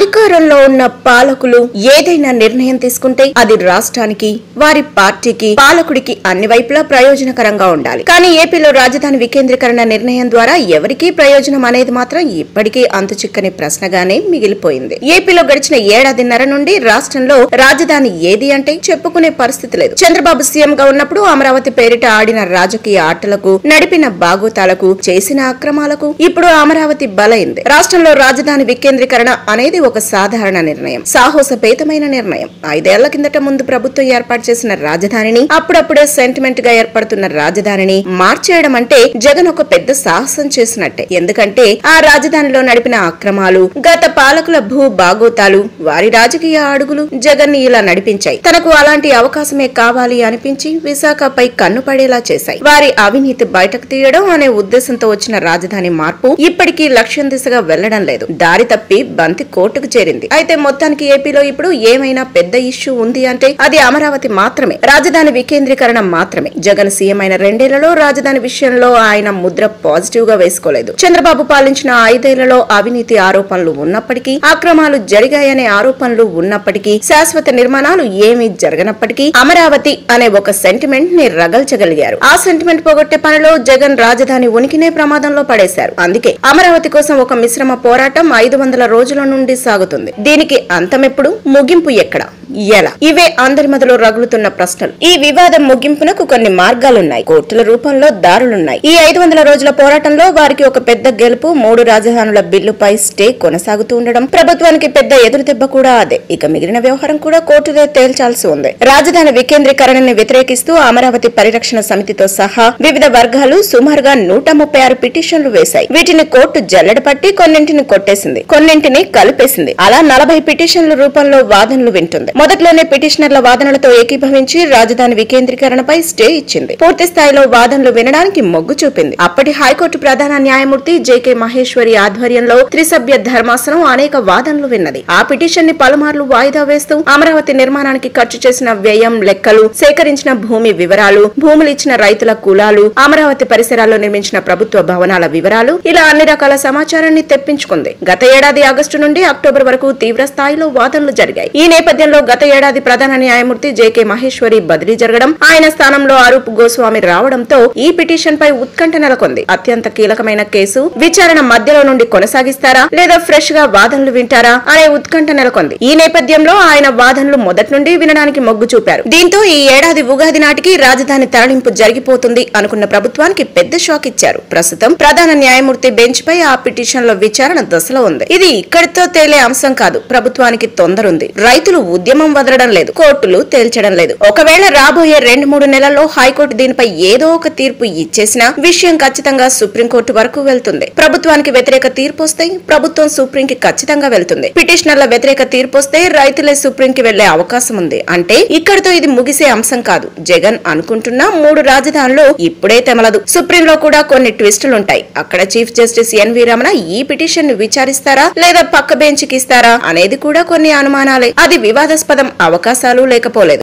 అధికారంలో ఉన్న పాలకులు ఏదైనా నిర్ణయం తీసుకుంటే అది రాష్ట్రానికి వారి పార్టీకి పాలకుడికి అన్ని వైపులా ప్రయోజనకరంగా ఉండాలి కానీ ఏపీలో రాజధాని వికేంద్రీకరణ నిర్ణయం ద్వారా ఎవరికీ ప్రయోజనం అనేది మాత్రం ఇప్పటికీ అంతు చిక్కని ప్రశ్నగానే మిగిలిపోయింది ఏపీలో గడిచిన ఏడాదిన్నర నుండి రాష్ట్రంలో రాజధాని ఏది అంటే చెప్పుకునే పరిస్థితి లేదు చంద్రబాబు సీఎం గా ఉన్నప్పుడు అమరావతి పేరిట ఆడిన రాజకీయ ఆటలకు నడిపిన బాగోతాలకు చేసిన అక్రమాలకు ఇప్పుడు అమరావతి బలైంది రాష్ట్రంలో రాజధాని వికేంద్రీకరణ అనేది ఒక సాధారణ నిర్ణయం సాహసపేతమైన నిర్ణయం ఐదేళ్ల కిందట ముందు ప్రభుత్వం ఏర్పాటు చేసిన రాజధానిని అప్పుడప్పుడే సెంటిమెంట్ గా ఏర్పడుతున్న రాజధానిని మార్చేయడం అంటే జగన్ ఒక పెద్ద సాహసం చేసినట్టే ఎందుకంటే ఆ రాజధానిలో నడిపిన అక్రమాలు గత పాలకుల భూ బాగోతాలు వారి రాజకీయ అడుగులు జగన్ ని ఇలా నడిపించాయి తనకు అలాంటి అవకాశమే కావాలి అనిపించి విశాఖపై కన్ను పడేలా చేశాయి వారి అవినీతి బయటకు తీయడం అనే ఉద్దేశంతో వచ్చిన రాజధాని మార్పు ఇప్పటికీ లక్ష్యం దిశగా వెళ్లడం లేదు దారి తప్పి బంతి కోర్టుకు చేరింది అయితే మొత్తానికి ఏపీలో ఇప్పుడు ఏమైనా పెద్ద ఇష్యూ ఉంది అంటే అది అమరావతి మాత్రమే రాజధాని వికేంద్రీకరణ మాత్రమే జగన్ సీఎం అయిన రెండేళ్లలో రాజధాని విషయంలో ఆయన ముద్ర పాజిటివ్ గా వేసుకోలేదు చంద్రబాబు పాలించిన ఐదేళ్లలో అవినీతి ఆరోపణలు ఉన్నప్పటికీ అక్రమాలు జరిగాయనే ఆరోపణలు ఉన్నప్పటికీ శాశ్వత నిర్మాణాలు ఏమీ జరగనప్పటికీ అమరావతి అనే ఒక సెంటిమెంట్ ని రగల్చగలిగారు ఆ సెంటిమెంట్ పోగొట్టే పనిలో జగన్ రాజధాని ఉనికినే ప్రమాదంలో పడేశారు అందుకే అమరావతి కోసం ఒక మిశ్రమ పోరాటం ఐదు వందల రోజుల నుండి సాగుతుంది దీనికి అంతమెప్పుడు ముగింపు ఎక్కడ ఎలా ఇవే అందరి మధ్యలో రగులుతున్న ప్రశ్నలు ఈ వివాదం ముగింపునకు కొన్ని మార్గాలున్నాయి కోర్టుల రూపంలో దారులున్నాయి ఈ ఐదు వందల రోజుల పోరాటంలో వారికి ఒక పెద్ద గెలుపు మూడు రాజధానుల బిల్లుపై స్టే కొనసాగుతూ ఉండడం ప్రభుత్వానికి పెద్ద ఎదురు దెబ్బ కూడా అదే ఇక మిగిలిన వ్యవహారం కూడా కోర్టులో తేల్చాల్సి ఉంది రాజధాని వికేంద్రీకరణని వ్యతిరేకిస్తూ అమరావతి పరిరక్షణ సమితితో సహా వివిధ వర్గాలు సుమారుగా నూట ముప్పై ఆరు పిటిషన్లు వేశాయి వీటిని కోర్టు జల్లెడ పట్టి కొన్నింటిని కొట్టేసింది కొన్నింటిని కలిపేసింది అలా నలభై పిటిషన్ల రూపంలో వాదనలు వింటుంది మొదట్లోనే పిటిషనర్ల వాదనలతో ఏకీభవించి రాజధాని వికేంద్రీకరణపై స్టే ఇచ్చింది పూర్తి స్థాయిలో వాదనలు వినడానికి మొగ్గు చూపింది అప్పటి హైకోర్టు ప్రధాన న్యాయమూర్తి జేకే మహేశ్వరి ఆధ్వర్యంలో త్రిసభ్య ధర్మాసనం అనేక వాదనలు విన్నది ఆ పిటిషన్ ని పలుమార్లు వాయిదా వేస్తూ అమరావతి నిర్మాణానికి ఖర్చు చేసిన వ్యయం లెక్కలు సేకరించిన భూమి వివరాలు భూములు ఇచ్చిన రైతుల కులాలు అమరావతి పరిసరాల్లో నిర్మించిన ప్రభుత్వ భవనాల వివరాలు ఇలా అన్ని రకాల సమాచారాన్ని తెప్పించుకుంది గత ఏడాది ఆగస్టు నుండి అక్టోబర్ వరకు తీవ్ర స్థాయిలో వాదనలు జరిగాయి ఈ నేపథ్యంలో గత ఏడాది ప్రధాన న్యాయమూర్తి జేకే మహేశ్వరి బదిలీ జరగడం ఆయన స్థానంలో అరూప్ గోస్వామి రావడంతో ఈ పిటిషన్ పై ఉత్కంఠ నెలకొంది అత్యంత కీలకమైన కేసు విచారణ మధ్యలో నుండి కొనసాగిస్తారా లేదా ఫ్రెష్ గా వాదనలు వింటారా అనే ఉత్కంఠ నెలకొంది ఈ నేపథ్యంలో ఆయన వాదనలు మొదటి నుండి వినడానికి మొగ్గు చూపారు దీంతో ఈ ఏడాది ఉగాది నాటికి రాజధాని తరలింపు జరిగిపోతుంది అనుకున్న ప్రభుత్వానికి పెద్ద షాక్ ఇచ్చారు ప్రస్తుతం ప్రధాన న్యాయమూర్తి బెంచ్ పై ఆ పిటిషన్ల విచారణ దశలో ఉంది ఇది ఇక్కడితో తేలే అంశం కాదు ప్రభుత్వానికి తొందరుంది రైతులు ఉద్యమం వదలడం లేదు కోర్టులు తేల్చడం లేదు ఒకవేళ రాబోయే రెండు మూడు నెలల్లో హైకోర్టు దీనిపై ఏదో ఒక తీర్పు ఇచ్చేసినా విషయం ఖచ్చితంగా సుప్రీంకోర్టు వరకు వెళ్తుంది ప్రభుత్వానికి వ్యతిరేక తీర్పు వస్తే ప్రభుత్వం సుప్రీంకి ఖచ్చితంగా వెళ్తుంది పిటిషనర్ల వ్యతిరేక తీర్పు వస్తే రైతులే సుప్రీంకి వెళ్లే అవకాశం ఉంది అంటే ఇక్కడితో ఇది ముగిసే అంశం కాదు జగన్ అనుకుంటున్న మూడు రాజధానులు ఇప్పుడే తెమలదు సుప్రీంలో కూడా కొన్ని ట్విస్టులుంటాయి అక్కడ చీఫ్ జస్టిస్ ఎన్వి రమణ ఈ పిటిషన్ ను విచారిస్తారా లేదా పక్క బెంచ్కి ఇస్తారా అనేది కూడా కొన్ని అనుమానాలే అది వివాదాస్పదం అవకాశాలు లేకపోలేదు